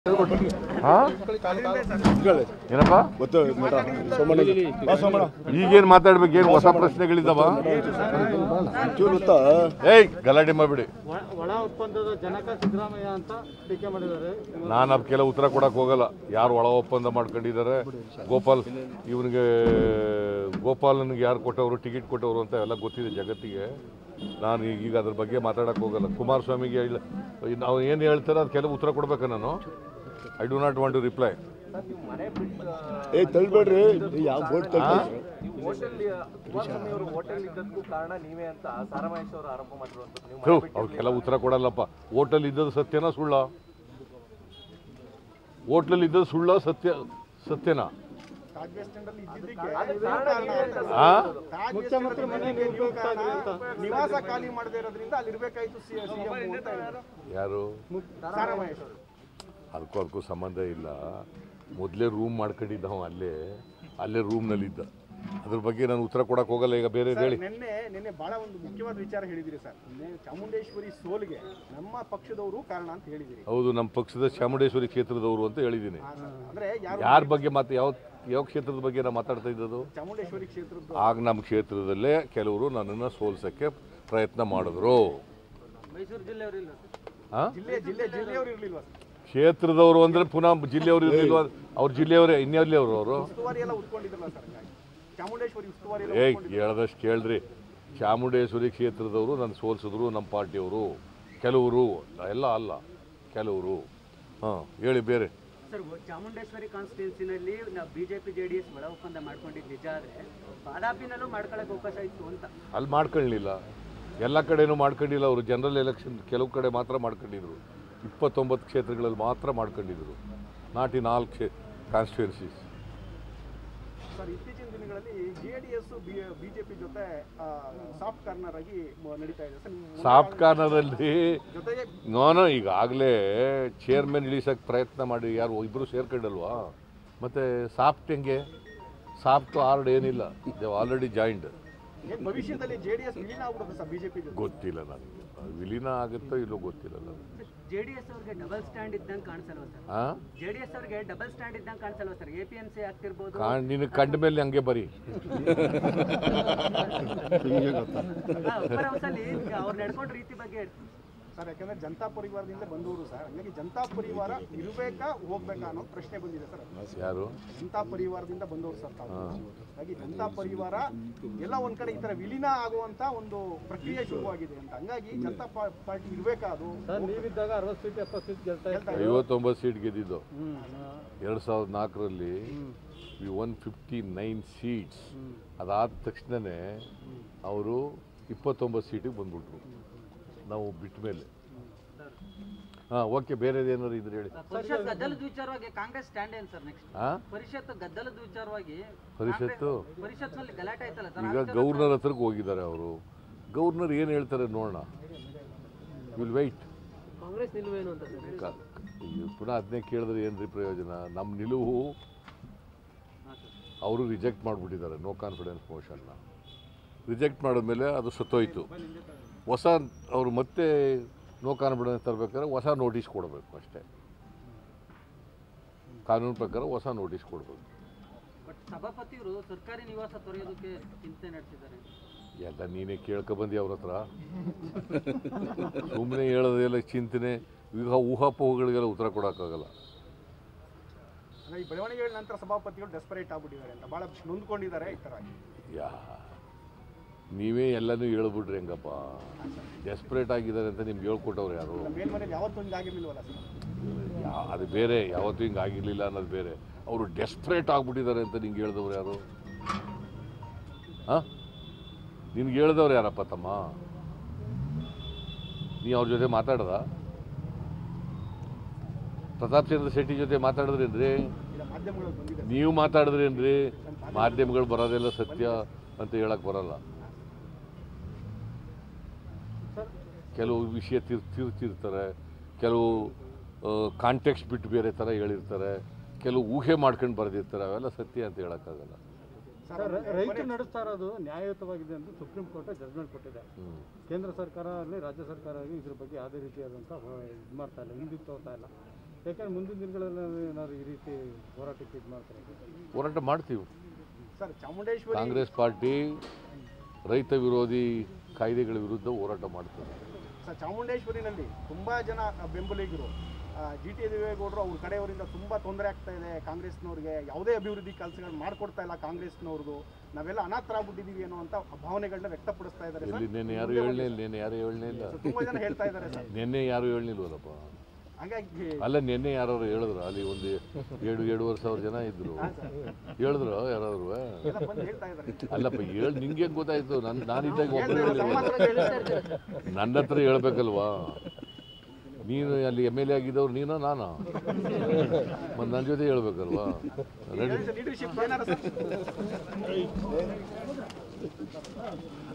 ಹಾ ಏನಪ್ಪ ಗೊತ್ತು ಮೇಡ ಸೋಮಣ್ಣ ಬಾ ಸೋಮಣ್ಣ ಈಗೇನ್ ಮಾತಾಡ್ಬೇಕು ಏನು ಹೊಸ ಪ್ರಶ್ನೆಗಳಿದಾವ ಚೂರು ಗೊತ್ತಾ ಏಯ್ ಗಲಾಟೆ ಮಾಡ್ಬಿಡಿ ಒಳ- ಒಳ ಒಪ್ಪಂದದ ಜನಕ ಸಿದ್ದರಾಮಯ್ಯ ಅಂತ ಟೀಕೆ ಮಾಡಿದ್ದಾರೆ ನಾನು ಅದಕ್ಕೆಲ್ಲ ಉತ್ತರ ಕೊಡಕ್ ಹೋಗಲ್ಲ ಯಾರು ಒಳ ಒಪ್ಪಂದ ಮಾಡ್ಕೊಂಡಿದ್ದಾರೆ ಗೋಪಾಲ್ ಇವನಿಗೆ ಗೋಪಾಲನಿಗೆ ಯಾರು ಕೊಟ್ಟವರು ಟಿಕೆಟ್ ಕೊಟ್ಟವರು ಅಂತ ಎಲ್ಲ ಗೊತ್ತಿದೆ ಜಗತ್ತಿಗೆ ನಾನು ಈಗ ಅದ್ರ ಬಗ್ಗೆ ಮಾತಾಡಕ್ ಹೋಗಲ್ಲ ಕುಮಾರಸ್ವಾಮಿಗೆ ಹೇಳ ನಾವು ಏನು ಹೇಳ್ತಾರೆ ಅದು ಕೆಲವು ಉತ್ತರ ಕೊಡ್ಬೇಕಾ ನಾನು I do not want to reply ಏ ತಳ್ಬೇಡ್ರಿ ಯಾವ ಬೋಟ್ ತಳ್ಬೇಡ್ರಿ ಕುಮಾರಸ್ವಾಮಿ ಅವರು ಹೋಟೆಲ್ ಇದ್ದಕ್ಕೂ ಕಾರಣ ನೀವೇ ಅಂತ ಸಾರಾಮಹೇಶ್ ಅವರು ಆರೋಪ ಮಾಡಿರುವಂತದ್ದು ನೀವು ಥು, ಅವ್ರಿಗೆಲ್ಲ ಉತ್ತರ ಕೊಡಲ್ಲಪ್ಪ ಹೋಟೆಲ್ ಇದ್ದದ್ದು ಸತ್ಯನಾ ಸುಳ್ಳ ಹೋಟ್ಲಲ್ಲಿ ಇದ್ದದ್ದು ಸುಳ್ಳ ಸತ್ಯ ಸತ್ಯನಾ ಆ ಮುಖ್ಯಮಂತ್ರಿ ಮನೆ ನಿರ್ಮಿಸ್ತಾ ಇದ್ರಿ ಅಂತ ನಿವಾಸ ಖಾಲಿ ಮಾಡದೇ ಇರೋದ್ರಿಂದ ಅಲ್ಲಿ ಇರ್ಬೇಕಾಯ್ತು ಸಿಎಂ ಅಂತ ಹೇಳಿದ್ರು. ಯಾರು ಸಾರಾಮಹೇಶ್ ಅವರು. ಅದಕ್ಕೂ ಅದಕ್ಕೂ ಸಂಬಂಧ ಇಲ್ಲ ಮೊದಲೇ ರೂಮ್ ಮಾಡ್ಕೊಂಡಿದ್ದ ಅವ ಅಲ್ಲೇ ಅಲ್ಲೇ ರೂಮ್ನಲ್ಲಿದ್ದ ಅದ್ರ ಬಗ್ಗೆ ನಾನು ಉತ್ತರ ಕೊಡಕ್ಕೆ ಹೋಗಲ್ಲ ಈಗ ಬೇರೆ ಹೇಳಿ ನಿನ್ನೆ ನಿನ್ನೆ ಬಹಳ ಒಂದು ಮುಖ್ಯವಾದ ವಿಚಾರ ಹೇಳಿದಿರಿ ಸರ್ ನಿನ್ನೆ ಚಾಮುಂಡೇಶ್ವರಿ ಸೋಲ್ಗೆ ನಮ್ಮ ಪಕ್ಷದವರು ಕಾರಣ ಅಂತ ಹೇಳಿದಿರಿ ಹೌದು ನಮ್ಮ ಪಕ್ಷದ ಚಾಮುಂಡೇಶ್ವರಿ ಕ್ಷೇತ್ರದವರು ಅಂತ ಹೇಳಿದ್ದೀನಿ ಹಾ, ಸರ್. ಅಂದ್ರೆ ಯಾರು ಯಾರ ಬಗ್ಗೆ ಮತ್ತೆ ಯಾವ ಯಾವ ಕ್ಷೇತ್ರದ ಬಗ್ಗೆ ನಾನು ಮಾತಾಡ್ತಾ ಇದ್ದದ್ದು ಚಾಮುಂಡೇಶ್ವರಿ ಕ್ಷೇತ್ರದ ಆಗ ನಮ್ಮ ಕ್ಷೇತ್ರದಲ್ಲೇ ಕೆಲವರು ನನ್ನನ್ನು ಸೋಲ್ಸೋಕ್ಕೆ ಪ್ರಯತ್ನ ಮಾಡಿದ್ರು ಮೈಸೂರು ಜಿಲ್ಲೆಯವರು ಇಲ್ಲ ಹಾಂ ಜಿಲ್ಲೆ ಜಿಲ್ಲೆ ಜಿಲ್ಲೆಯವರು ಇರ್ಲಿಲ್ವಾ ಸರ್ ಕ್ಷೇತ್ರದವರು ಅಂದರೆ ಪುನಃ ಜಿಲ್ಲೆಯವರು ಇರಲಿಲ್ವ ಅವ್ರ ಜಿಲ್ಲೆಯವರೇ ಇನ್ಯಾವ್ಲಿ ಅವರು ಅವರು ಉಸ್ತುವಾರಿ ಎಲ್ಲ ಉತ್ಕೊಂಡಿದ್ರಲ್ಲ ಸರ್ ಹಂಗಾಗಿ. ಚಾಮುಂಡೇಶ್ವರಿ ಉಸ್ತುವಾರಿ ಎಲ್ಲ ಏಯ್ ಉತ್ಕೊಂಡಿದ್ರು. ಹೇಳ್ದಷ್ಟು ಕೇಳ್ರಿ ಚಾಮುಂಡೇಶ್ವರಿ ಕ್ಷೇತ್ರದವರು ನನ್ನ ಸೋಲ್ಸಿದ್ರು ನಮ್ಮ ಪಾರ್ಟಿಯವರು ಕೆಲವರು ಎಲ್ಲ ಅಲ್ಲ ಕೆಲವರು ಹಾಂ ಹೇಳಿ ಬೇರೆ ಸರ್ ಚಾಮುಂಡೇಶ್ವರಿ ಕಾನ್ಸ್ಟಿಟ್ಯೂನ್ಸಿನಲ್ಲಿ ನಾವು ಬಿಜೆಪಿ ಜೆ ಡಿ ಎಸ್ ಒಳ ಒಪ್ಪಂದ ಮಾಡ್ಕೊಂಡಿದ್ದು ನಿಜ ಆದರೆ ಬಾದಾಪಿನಲ್ಲೂ ಮಾಡ್ಕೊಳ್ಳೋಕೆ ಅವಕಾಶ ಇತ್ತು ಅಂತ ಅಲ್ಲಿ ಮಾಡ್ಕೊಳ್ಳಿಲ್ಲ ಎಲ್ಲ ಕಡೆನೂ ಮಾಡ್ಕೊಂಡಿಲ್ಲ ಅವರು ಜನರಲ್ ಎಲೆಕ್ಷನ್ ಕೆಲವು ಕಡೆ ಮಾತ್ರ ಮಾಡ್ಕೊಂಡಿದ್ರು ಇಪ್ಪತ್ತೊಂಬತ್ತು ಕ್ಷೇತ್ರಗಳಲ್ಲಿ ಮಾತ್ರ ಮಾಡ್ಕೊಂಡಿದ್ರು ನಾಟ್ ಇನ್ ಆಲ್ ಕ್ಷೇ ಕಾನ್ಸ್ಟಿಟ್ಯೂನ್ಸೀಸ್ ಸರ್ ಇತ್ತೀಚಿನ ದಿನಗಳಲ್ಲಿ ಜೆಡಿಎಸ್ ಬಿಜೆಪಿ ಜೊತೆ ಸಾಫ್ಟ್ ಕಾರ್ನರ್ ಆಗಿ ಮ- ನಡೀತಾ ಇದೆ ಸರ್ ನಿಮ್ಮ ಸಾಫ್ಟ್ ಕಾರ್ನರಲ್ಲಿ ಜೊತೆಗೆ ನಾನು ಈಗಾಗಲೇ ಚೇರ್ಮನ್ ಇಳಿಸೋಕ್ಕೆ ಪ್ರಯತ್ನ ಮಾಡಿ ಯಾರು ಇಬ್ಬರು ಸೇರ್ಕೊಂಡಲ್ವಾ ಮತ್ತು ಸಾಫ್ಟ್ ಹೆಂಗೆ ಸಾಫ್ಟ್ ಹಾರ್ಡ್ ಏನಿಲ್ಲ ದೇವ್ ಆಲ್ರೆಡಿ ಜಾಯಿಂಡ್ ಏನ್ ಭವಿಷ್ಯದಲ್ಲಿ ಜೆಡಿಎಸ್ ವಿಲೀನ ಆಗ್ಬಿಡುತ್ತೆ ಸರ್ ಬಿಜೆಪಿ ಜೊತೆ ಗೊತ್ತಿಲ್ಲ ನನಗೆ ವಿಲೀನ ಆಗುತ್ತೋ ಇಲ್ಲೋ ಗೊತ್ತಿಲ್ಲ ನನಗೆ ಜೆ ಡಿ ಎಸ್ ಅವ್ರಿಗೆ ಡಬಲ್ ಸ್ಟ್ಯಾಂಡ್ ಇದ್ದಂಗೆ ಕಾಣಿಸಲ್ವ ಸರ್ ಹಾಂ ಜೆ ಡಿ ಎಸ್ ಅವ್ರಿಗೆ ಡಬಲ್ ಸ್ಟ್ಯಾಂಡ್ ಇದ್ದಂಗೆ ಕಾಣಿಸಲ್ವ sir A P M C ಆಗ್ತಿರ್ಬೋದು ಕಾಣ್ ನಿನಗೆ ಕಂಡ ಮೇಲೆ ಹಂಗೆ ಬರೀ ಉಪ್ಪರ್ ಹೌಸಲ್ಲಿ ಅವ್ರು ನಡ್ಕೊಂಡ ರೀತಿ ಬಗ್ಗೆ ಹೇಳ್ತೀನಿ ಸರ್ ಯಾಕಂದ್ರೆ ಜನತಾ ಪರಿವಾರದಿಂದ ಬಂದವರು ಸರ್ ಹಂಗಾಗಿ ಜನತಾ ಪರಿವಾರ ಇರಬೇಕಾ ಹೋಗ್ಬೇಕಾ ಅನ್ನೋ ಪ್ರಶ್ನೆ ಬಂದಿದೆ ಸರ್ ಯಾರು ಜನತಾ ಪರಿವಾರದಿಂದ ಬಂದವರು ಸರ್ ತಾವು ಹಾಗಾಗಿ ಜನತಾ ಪರಿವಾರ ಎಲ್ಲ ಒಂದ್ ಕಡೆ ಈ ತರ ವಿಲೀನ ಆಗುವಂತ ಒಂದು ಪ್ರಕ್ರಿಯೆ ಶುರುವಾಗಿದೆ ಅಂತ ಹಂಗಾಗಿ ಜನತಾ ಪಾ- ಪಾರ್ಟಿ ಇರ್ಬೇಕಾ ಅದು ಸರ್ ನೀವಿದ್ದಾಗ ಅರವತ್ತು ಸೀಟ್ ಎಪ್ಪತ್ತು ಸೀಟ್ ಗೆಲ್ತಾ ಇತ್ತು ಐವತ್ತೊಂಬತ್ತು ಸೀಟ್ ಗೆದ್ದಿದ್ದು ಹ್ಮ್ ಎರಡು ಸಾವಿರದ ನಾಲ್ಕರಲ್ಲಿ ಒನ್ ಫಿಫ್ಟಿ ನೈನ್ ಸೀಟ್ಸ್ ಅದಾದ ತಕ್ಷಣವೇ ಅವರು ಇಪ್ಪತ್ತೊಂಬತ್ತು ಸೀಟಿಗೆ ಬಂದ್ಬಿಟ್ರು ನಾವು ಬಿಟ್ಟ ಮೇಲೆ ಹಾಂ ಓಕೆ ಬೇರೆದು ಏನಾದ್ರು ಇದ್ರೆ ಹೇಳಿ ಪರಿಷತ್ ಗದ್ದಲದ ವಿಚಾರವಾಗಿ ಕಾಂಗ್ರೆಸ್ ಸ್ಟ್ಯಾಂಡ್ ಏನು ಸರ್ ನೆಕ್ಸ್ಟ್ ಹಾಂ ಪರಿಷತ್ ಗದ್ದಲದ ವಿಚಾರವಾಗಿ ಪರಿಷತ್ತು ಪರಿಷತ್ನಲ್ಲಿ ಗಲಾಟೆ ಆಯ್ತಲ್ಲ ಸರ್ ಈಗ ಗವರ್ನರ್ ಹತ್ರಕ್ಕೆ ಹೋಗಿದ್ದಾರೆ ಅವರು ಗವರ್ನರ್ ಏನು ಹೇಳ್ತಾರೆ ನೋಡೋಣ ವಿಲ್ ವೈಟ್ ಕಾಂಗ್ರೆಸ್ ನಿಲುವೇನು ಅಂತ ಸರ್ ಪುನಃ ಅದನ್ನೇ ಕೇಳಿದ್ರೆ ಏನ್ರಿ ಪ್ರಯೋಜನ ನಮ್ಮ ನಿಲುವು ಅವರು ರಿಜೆಕ್ಟ್ ಮಾಡಿಬಿಟ್ಟಿದ್ದಾರೆ ನೋ ಕಾನ್ಫಿಡೆನ್ಸ್ ಮೋಷನ್ನ ರಿಜೆಕ್ಟ್ ಮಾಡಿದ್ಮೇಲೆ ಅದು ಸತ್ತೋಯ್ತು ಹೊಸ ಅವರು ಮತ್ತೆ ನೋ ಕಾನ್ಫಿಡೆನ್ಸ್ ತರಬೇಕಾದ್ರೆ ಹೊಸ ನೋಟಿಸ್ ಕೊಡಬೇಕು ಅಷ್ಟೇ ಕಾನೂನು ಪ್ರಕಾರ ಹೊಸ ನೋಟಿಸ್ ಕೊಡಬೇಕು ಬಟ್ ಸಭಾಪತಿಯವರು ಸರ್ಕಾರಿ ನಿವಾಸ ತೊರೆಯೋದಕ್ಕೆ ಚಿಂತೆ ನಡೆಸಿದ್ದಾರೆ ಎಲ್ಲ ನೀನೇ ಕೇಳ್ಕೊಬಂದಿ ಅವ್ರ ಹತ್ರ ಸುಮ್ಮನೆ ಹೇಳೋದೆಲ್ಲ ಚಿಂತನೆ ಈಗ ಊಹಾಪೋಹಗಳಿಗೆಲ್ಲ ಉತ್ತರ ಕೊಡೋಕ್ಕಾಗಲ್ಲ ಈ ಬೆಳವಣಿಗೆಗಳ ನಂತರ ಸಭಾಪತಿಗಳು ಡೆಸ್ಪರೇಟ್ ಆಗ್ಬಿಟ್ಟಿದ್ದಾರೆ ಅಂತ ಬಹಳ ನೊಂದ್ಕೊಂಡಿದ್ದಾರೆ ಈ ತರ ಆಗಿ. ಯಾ ನೀವೇ ಎಲ್ಲನೂ ಹೇಳ್ಬಿಟ್ರಿ ಹೆಂಗಪ್ಪ ಡೆಸ್ಪರೇಟ್ ಆಗಿದ್ದಾರೆ ಅಂತ ನಿಮ್ಗೆ ಹೇಳ್ಕೊಟ್ಟವ್ರು ಯಾರು ನಮ್ಮ ಮೇಲ್ಮನೇಲಿ ಯಾವತ್ತೂ ಹಿಂಗೆ ಆಗಿರ್ಲಿಲ್ವಲ್ಲ ಸರ್ ಯಾ- ಅದು ಬೇರೆ ಯಾವತ್ತೂ ಹಿಂಗೆ ಆಗಿರಲಿಲ್ಲ ಅನ್ನೋದು ಬೇರೆ ಅವರು ಡೆಸ್ಪರೇಟ್ ಆಗಿಬಿಟ್ಟಿದ್ದಾರೆ ಅಂತ ನಿಂಗೆ ಹೇಳ್ದವ್ರು ಯಾರು ಹಾಂ ನಿನ್ಗೆ ಹೇಳ್ದವ್ರು ಯಾರಪ್ಪ ತಮ್ಮ ನೀ ಅವ್ರ ಜೊತೆ ಮಾತಾಡ್ದ ಪ್ರತಾಪ್ ಚಂದ್ರ ಶೆಟ್ಟಿ ಜೊತೆ ಮಾತಾಡಿದ್ರೇನ್ರಿ ಇಲ್ಲ ಮಾಧ್ಯಮಗಳಲ್ಲಿ ಬಂದಿದೆ ನೀವು ಮಾತಾಡಿದ್ರೇನ್ರಿ ಮಾಧ್ಯಮಗಳು ಬರೋದೆಲ್ಲ ಸತ್ಯ ಅಂತ ಹೇಳಕ್ ಬರಲ್ಲ ಕೆಲವು ವಿಷಯ ತಿರ್ ತಿರ್ತಿರ್ತಾರೆ ಕೆಲವು ಕಾಂಟೆಕ್ಸ್ಟ್ ಬಿಟ್ಟು ಬೇರೆ ಥರ ಹೇಳಿರ್ತಾರೆ ಕೆಲವು ಊಹೆ ಮಾಡ್ಕೊಂಡು ಬರೆದಿರ್ತಾರೆ ಅವೆಲ್ಲ ಸತ್ಯ ಅಂತ ಹೇಳೋಕ್ಕಾಗಲ್ಲ ಸರ್ ರೈ- ರೈತರು ನಡೆಸ್ತಾ ಇರೋದು ನ್ಯಾಯಯುತವಾಗಿದೆ ಅಂತ ಸುಪ್ರೀಂ ಕೋರ್ಟ್ ಜಡ್ಜ್ಮೆಂಟ್ ಕೊಟ್ಟಿದೆ ಹ್ಮ್. ಕೇಂದ್ರ ಸರ್ಕಾರ ಆಗಲಿ ರಾಜ್ಯ ಸರ್ಕಾರ ಆಗಲಿ ಇದ್ರ ಬಗ್ಗೆ ಯಾವುದೇ ರೀತಿಯಾದಂಥ ಇದು ಮಾಡ್ತಾ ಇಲ್ಲ ಹಿಂದಿತ್ತು ತೋರ್ತಾ ಇಲ್ಲ ಯಾಕಂದ್ರೆ ಮುಂದಿನ ದಿನಗಳಲ್ಲಿ ಏನಾದ್ರು ಈ ರೀತಿ ಹೋರಾಟಕ್ಕೆ ಇದು ಮಾಡ್ತಾರೆ ಹೋರಾಟ ಮಾಡ್ತೀವಿ ಸರ್ ಚಾಮುಂಡೇಶ್ವರಿ ಕಾಂಗ್ರೆಸ್ ಪಾರ್ಟಿ ರೈತ ವಿರೋಧಿ ಕಾಯ್ದೆಗಳ ವಿರುದ್ಧ ಹೋರಾಟ ಮಾಡ್ತದೆ ಸರ್ ಚಾಮುಂಡೇಶ್ವರಿನಲ್ಲಿ ತುಂಬಾ ಜನ ಬೆಂಬಲಿಗರು ಜಿ ಟಿ ದೇವೇಗೌಡರು ಅವ್ರ ಕಡೆಯವರಿಂದ ತುಂಬಾ ತೊಂದರೆ ಆಗ್ತಾ ಇದೆ ಕಾಂಗ್ರೆಸ್ನವ್ರಿಗೆ ಯಾವುದೇ ಅಭಿವೃದ್ಧಿ ಕೆಲಸಗಳು ಮಾಡ್ಕೊಡ್ತಾ ಇಲ್ಲ ಕಾಂಗ್ರೆಸ್ನವ್ರಿಗೂ ನಾವೆಲ್ಲ ಅನಾಥರಾಗ್ಬಿಟ್ಟಿದೀವಿ ಅನ್ನೋ ಅಂತ ಭಾವನೆಗಳನ್ನ ವ್ಯಕ್ತಪಡಿಸ್ತಾ ಇದ್ದಾರೆ ಎಲ್ಲಿ ಸರ್ ನಿನ್ನೆ ಯಾರು ಹೇಳಲೇ ಇಲ್ಲ ನಿನ್ನೆ ಯಾರು ಹೇಳಲೇ ಇಲ್ಲ ಸೊ ತುಂಬಾ ಜನ ಹೇಳ್ತಾ ಇದ್ದಾರೆ ಸರ್ ನಿನ್ನೆ ಯಾರು ಹೇಳಲಿಲ್ವಲ್ಲಪ್ಪ ಹಾಗಾಗಿ ಅಲ್ಲ ನಿನ್ನೆ ಯಾರು ಹೇಳಿದ್ರು ಅಲ್ಲಿ ಒಂದು ಏಳು ಏಳುವರೆ ಸಾವಿರ ಜನ ಇದ್ರು ಹೇಳಿದ್ರು ಯಾರಾದ್ರು ಎಲ್ಲ ಬಂದು ಹೇಳ್ತಾ ಇದ್ದಾರೆ ಅಲ್ಲಪ್ಪ ಹೇಳಿ ನಿಂಗೆ ಹೆಂಗ್ ಗೊತ್ತಾಯ್ತು ನನ್ ನಾನಿದ್ದಾಗ ಒಬ್ಬರು ನಮ್ಮ ಹೇಳಿಲ್ಲ ಹತ್ರ ಹೇಳ್ತಾ ಇರ್ತಾರೆ. ನನ್ನ ಹತ್ರ ಹೇಳ್ಬೇಕಲ್ವಾ ನೀನು ಅಲ್ಲಿ ಎಮ್ ಎಲ್ ಎ ಆಗಿದ್ದವ್ರು ನೀನೋ ನಾನು ಮತ್ತು ನನ್ನ ಜೊತೆ ಹೇಳ್ಬೇಕಲ್ವಾ ರೆಡಿ ಲೀಡರ್ಶಿಪ್ ಏನಾರ ಸರ್